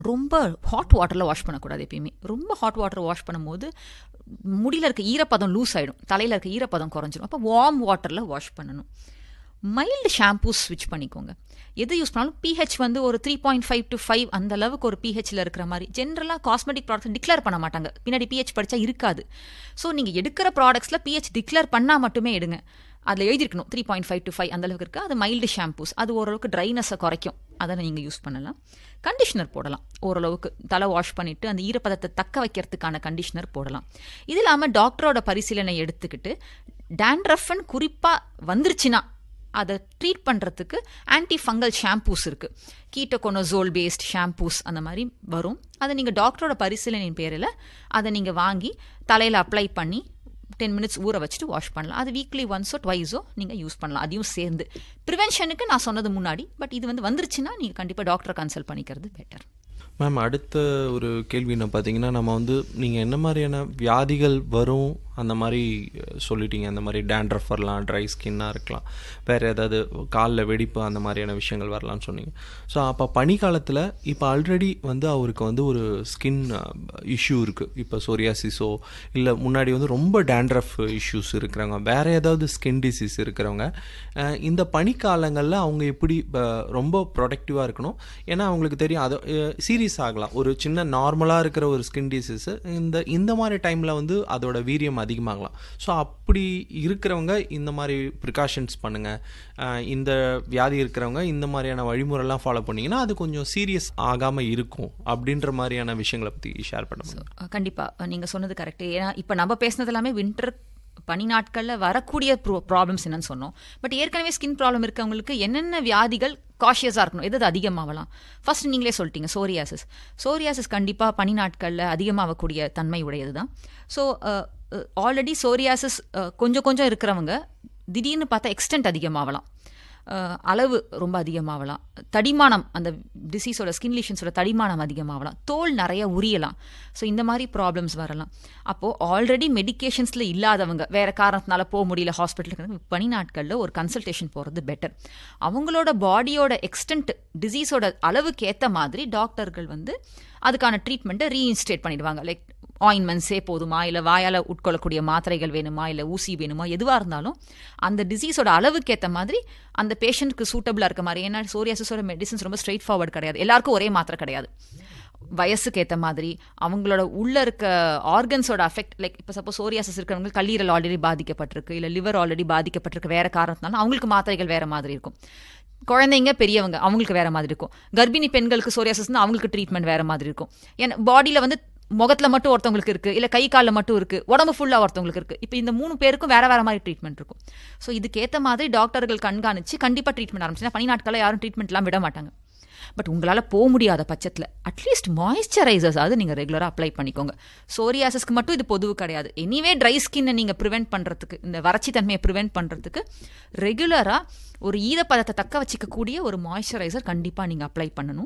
ரொம்ப ஹாட் வாட்டரில் வாஷ் பண்ணக்கூடாது எப்பயுமே ரொம்ப ஹாட் வாட்டர் வாஷ் பண்ணும்போது முடியில் இருக்க ஈரப்பதம் லூஸ் ஆகிடும் தலையில் இருக்க ஈரப்பதம் குறைஞ்சிரும் அப்போ வார்ம் வாட்டரில் வாஷ் பண்ணணும் மைல்டு ஷாம்பூஸ் ஸ்விட்ச் பண்ணிக்கோங்க எது யூஸ் பண்ணாலும் பிஹெச் வந்து ஒரு three point five to five அந்த அளவுக்கு ஒரு பிஹெச்சில் இருக்கிற மாதிரி ஜென்ரலாக காஸ்மெட்டிக் ப்ராடக்ட்ஸ் டிக்ளேர் பண்ண மாட்டாங்க பின்னாடி பிஹெச் படித்தா இருக்காது ஸோ நீங்கள் எடுக்கிற ப்ராடக்ட்ஸில் பிஹெச் டிக்ளேர் பண்ணால் மட்டுமே எடுங்க அதில் எழுதிருக்கணும் three point five to five அந்த அளவுக்கு இருக்குது அது மைல்டு ஷாம்பூஸ் அது ஓரளவுக்கு ட்ரைனஸை குறைக்கும் அதை நீங்கள் யூஸ் பண்ணலாம் கண்டிஷனர் போடலாம் ஓரளவுக்கு தலை வாஷ் பண்ணிவிட்டு அந்த ஈரப்பதத்தை தக்க வைக்கிறதுக்கான கண்டிஷனர் போடலாம் இது இல்லாமல் டாக்டரோட பரிசீலனை எடுத்துக்கிட்டு டேண்ட்ரஃப்னு குறிப்பாக வந்துருச்சுன்னா அதை ட்ரீட் பண்ணுறதுக்கு ஆன்டி ஃபங்கல் ஷாம்பூஸ் இருக்குது கீட்டோகோனோசோல் பேஸ்ட் ஷாம்பூஸ் அந்த மாதிரி வரும் அதை நீங்கள் டாக்டரோட பரிசீலனையின் பேரில் அதை நீங்கள் வாங்கி தலையில் அப்ளை பண்ணி டென் மினிட்ஸ் ஊற வச்சுட்டு வாஷ் பண்ணலாம் அது வீக்லி ஒன்ஸோ ட்வைஸோ நீங்கள் யூஸ் பண்ணலாம் அதையும் சேர்ந்து ப்ரிவென்ஷனுக்கு நான் சொன்னது முன்னாடி பட் இது வந்து வந்துருச்சுன்னா நீங்கள் கண்டிப்பாக டாக்டரை கன்சல்ட் பண்ணிக்கிறது பெட்டர் மேம் அடுத்த ஒரு கேள்வி என்ன பார்த்தீங்கன்னா நம்ம வந்து நீங்கள் என்ன மாதிரியான வியாதிகள் வரும் அந்த மாதிரி சொல்லிட்டீங்க அந்த மாதிரி டேண்ட்ரஃப் வரலாம் ட்ரை ஸ்கின்னாக இருக்கலாம் வேறு ஏதாவது காலில் வெடிப்பு அந்த மாதிரியான விஷயங்கள் வரலாம்னு சொன்னீங்க ஸோ அப்போ பனிக்காலத்தில் இப்போ ஆல்ரெடி வந்து அவருக்கு வந்து ஒரு ஸ்கின் இஷ்யூ இருக்குது இப்போ சோரியாசிஸோ இல்லை முன்னாடி வந்து ரொம்ப டேண்ட்ரஃப் இஷ்யூஸ் இருக்கிறவங்க வேறு ஏதாவது ஸ்கின் டிசீஸ் இருக்கிறவங்க இந்த பனிக்காலங்களில் அவங்க எப்படி ரொம்ப ப்ரொடக்டிவாக இருக்கணும் ஏன்னா அவங்களுக்கு தெரியும் அது சீரியஸ் ஆகலாம் ஒரு சின்ன நார்மலாக இருக்கிற ஒரு ஸ்கின் டிசீஸ் இந்த இந்த மாதிரி டைமில் வந்து அதோட வீரியம் அதிகமாகலாம் ஸோ அப்படி இருக்கிறவங்க இந்த மாதிரி ப்ரிகாஷன்ஸ் பண்ணுங்கள் இந்த வியாதி இருக்கிறவங்க இந்த மாதிரியான வழிமுறைலாம் ஃபாலோ பண்ணிங்கன்னா அது கொஞ்சம் சீரியஸ் ஆகாமல் இருக்கும் அப்படின்ற மாதிரியான விஷயங்களை பற்றி ஷேர் பண்ண முடியும் கண்டிப்பாக நீங்கள் சொன்னது கரெக்டு ஏன்னா இப்போ நம்ம பேசுனது எல்லாமே வின்டர் பனி நாட்களில் வரக்கூடிய ப்ரோ ப்ராப்ளம்ஸ் என்னன்னு சொன்னோம் பட் ஏற்கனவே ஸ்கின் ப்ராப்ளம் இருக்கவங்களுக்கு என்னென்ன வியாதிகள் காஷியஸாக இருக்கணும் எது அதிகமாகலாம் ஃபர்ஸ்ட் நீங்களே சொல்லிட்டீங்க சோரியாசிஸ் சோரியாசிஸ் கண்டிப்பாக பனி நாட்களில் அதிகமாகக்கூடிய தன்மை உடையது தான் ஸோ ஆல்ரெடி சோரியாசிஸ் கொஞ்சம் கொஞ்சம் இருக்கிறவங்க திடீர்னு பார்த்தா எக்ஸ்டென்ட் அதிகமாகலாம் அளவு ரொம்ப அதிகமாகலாம் தடிமானம் அந்த டிசீஸோட ஸ்கின் லீஷன்ஸோட தடிமானம் அதிகமாகலாம் தோல் நிறைய உரியலாம் ஸோ இந்த மாதிரி ப்ராப்ளம்ஸ் வரலாம் அப்போது ஆல்ரெடி மெடிக்கேஷன்ஸில் இல்லாதவங்க வேறு காரணத்தினால போக முடியல ஹாஸ்பிட்டலுக்கு பனி நாட்களில் ஒரு கன்சல்டேஷன் போகிறது பெட்டர் அவங்களோட பாடியோட எக்ஸ்டென்ட் டிசீஸோட அளவுக்கு ஏற்ற மாதிரி டாக்டர்கள் வந்து அதுக்கான ட்ரீட்மெண்ட்டை ரீஇன்ஸ்டேட் பண்ணிடுவாங்க லைக் ஆயின்மெண்ட்ஸே போதுமா இல்லை வாயால் உட்கொள்ளக்கூடிய மாத்திரைகள் வேணுமா இல்லை ஊசி வேணுமா எதுவாக இருந்தாலும் அந்த டிசீஸோட அளவுக்கு ஏற்ற மாதிரி அந்த பேஷண்ட்டுக்கு சூட்டபிளாக இருக்க மாதிரி ஏன்னா சோரியாசிஸோட மெடிசன்ஸ் ரொம்ப ஸ்ட்ரெயிட் ஃபார்வர்ட் கிடையாது எல்லாருக்கும் ஒரே மாத்திரை கிடையாது வயசுக்கு ஏற்ற மாதிரி அவங்களோட உள்ள இருக்க ஆர்கன்ஸோட அஃபெக்ட் லைக் இப்போ சப்போஸ் சோரியாசஸ் இருக்கிறவங்க கல்லீரல் ஆல்ரெடி பாதிக்கப்பட்டிருக்கு இல்லை லிவர் ஆல்ரெடி பாதிக்கப்பட்டிருக்கு வேற காரணத்தினால அவங்களுக்கு மாத்திரைகள் வேற மாதிரி இருக்கும் குழந்தைங்க பெரியவங்க அவங்களுக்கு வேற மாதிரி இருக்கும் கர்ப்பிணி பெண்களுக்கு சோரியாசஸ்னா அவங்களுக்கு ட்ரீட்மெண்ட் வேற மாதிரி இருக்கும் ஏன்னா பாடியில் வந்து முகத்தில் மட்டும் ஒருத்தவங்களுக்கு இருக்குது இல்லை கை காலில் மட்டும் இருக்குது உடம்பு ஃபுல்லாக ஒருத்தவங்களுக்கு இருக்குது இப்போ இந்த மூணு பேருக்கும் வேறு வேறு மாதிரி ட்ரீட்மெண்ட் இருக்கும் ஸோ இதுக்கேற்ற மாதிரி டாக்டர்கள் கண்காணித்து கண்டிப்பாக ட்ரீட்மெண்ட் ஆரம்பிச்சுன்னா பனி நாட்களில் யாரும் ட்ரீட்மெண்ட்லாம் விட மாட்டாங்க பட் உங்களால் போக முடியாத பட்சத்தில் அட்லீஸ்ட் மாய்ஸ்சரைசர்ஸாவது நீங்கள் ரெகுலராக அப்ளை பண்ணிக்கோங்க சோரியாசஸ்க்கு மட்டும் இது பொதுவு கிடையாது எனிவே ட்ரை ஸ்கின்னை நீங்கள் ப்ரிவெண்ட் பண்ணுறதுக்கு இந்த வறட்சி தன்மையை ப்ரிவெண்ட் பண்ணுறதுக்கு ரெகுலராக ஒரு ஈரப்பதத்தை தக்க வச்சிக்கக்கூடிய ஒரு மாய்ஸ்சரைசர் கண்டிப்பாக நீங்கள் அப்ளை பண்ணணும்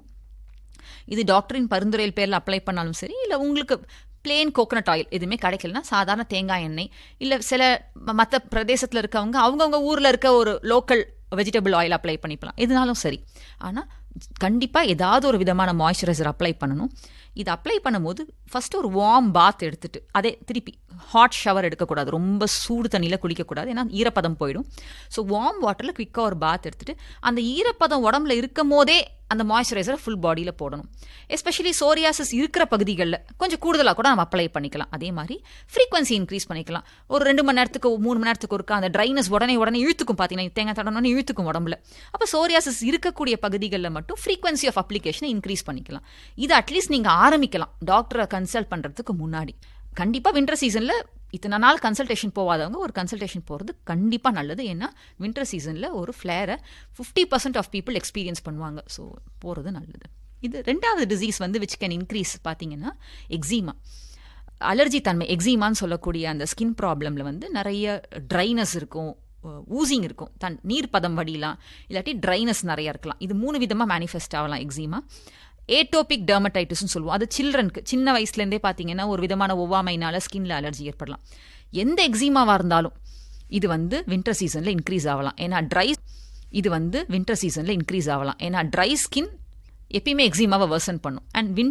இது டாக்டரின் பரிந்துரையில் பேரில் அப்ளை பண்ணாலும் சரி இல்லை உங்களுக்கு பிளேன் கோகனட் ஆயில் எதுவுமே கிடைக்கலனா சாதாரண தேங்காய் எண்ணெய் இல்லை சில மற்ற பிரதேசத்தில் இருக்கவங்க அவங்கவுங்க ஊரில் இருக்க ஒரு லோக்கல் வெஜிடபிள் ஆயில் அப்ளை பண்ணிக்கலாம் எதுனாலும் சரி ஆனால் கண்டிப்பாக ஏதாவது ஒரு விதமான மாய்ஸ்சரைசர் அப்ளை பண்ணணும் இது அப்ளை பண்ணும்போது ஃபஸ்ட்டு ஒரு வார்ம் பாத் எடுத்துட்டு அதே திருப்பி ஹாட் ஷவர் எடுக்கக்கூடாது ரொம்ப சூடு தண்ணியில் குளிக்கக்கூடாது ஏன்னா ஈரப்பதம் போயிடும் ஸோ வார்ம் வாட்டரில் குயிக்காக ஒரு பாத் எடுத்துட்டு அந்த ஈரப்பதம் உடம்புல இருக்கும் போதே அந்த மாய்ஸ்சரைசரை ஃபுல் பாடியில் போடணும் எஸ்பெஷலி சோரியாசிஸ் இருக்கிற பகுதிகளில் கொஞ்சம் கூடுதலாக கூட நம்ம அப்ளை பண்ணிக்கலாம் அதே மாதிரி ஃப்ரீக்வன்சி இன்க்ரீஸ் பண்ணிக்கலாம் ஒரு ரெண்டு மணி நேரத்துக்கு மூணு மணி நேரத்துக்கு ஒருக்கா அந்த ட்ரைனஸ் உடனே உடனே இழுத்துக்கும் பார்த்தீங்கன்னா தேங்காய் தடனே இழுத்துக்கும் உடம்புல அப்போ சோரியாசிஸ் இருக்கக்கூடிய பகுதிகளில் மட்டும் ஃப்ரீக்வன்சி ஆஃப் அப்ளிகேஷனை இன்க்ரீஸ் பண்ணிக்கலாம் இது அட்லீஸ்ட் நீங்கள் ஆரம்பிக்கலாம் டாக்டரை கன்சல்ட் பண்ணுறதுக்கு முன்னாடி கண்டிப்பாக வின்டர் சீசனில் இத்தனை நாள் கன்சல்டேஷன் போகாதவங்க ஒரு கன்சல்டேஷன் போகிறது கண்டிப்பாக நல்லது ஏன்னா வின்டர் சீசனில் ஒரு ஃப்ளேரை fifty percent of people experience பண்ணுவாங்க ஸோ போகிறது நல்லது இது ரெண்டாவது டிசீஸ் வந்து விச் கேன் இன்க்ரீஸ் பார்த்தீங்கன்னா எக்ஸிமா அலர்ஜி தன்மை எக்ஸிமான்னு சொல்லக்கூடிய அந்த ஸ்கின் ப்ராப்ளமில் வந்து நிறைய ட்ரைனஸ் இருக்கும் ஊசிங் இருக்கும் தன் நீர் பதம் வடியலாம் இல்லாட்டி ட்ரைனஸ் நிறைய இருக்கலாம் இது மூணு விதமாக மேனிஃபெஸ்ட் ஆகலாம் எக்ஸிமா ஏட்டோபிக் டெர்மடைட்டிஸ்னு சொல்லுவோம் அது சில்ட்ரனுக்கு சின்ன வயசுலேருந்தே பார்த்தீங்கன்னா ஒரு விதமான ஒவ்வாமைனால ஸ்கின்ல அலர்ஜி ஏற்படலாம் எந்த எக்ஸிமாவாக இருந்தாலும் இது வந்து வின்டர் சீசனில் இன்க்ரீஸ் ஆகலாம் ஏன்னா ட்ரை இது வந்து வின்டர் சீசனில் இன்க்ரீஸ் ஆகலாம் ஏன்னா ட்ரை ஸ்கின் எப்பயுமே எக்ஸிமாவை வர்சன் பண்ணும் அண்ட் வின்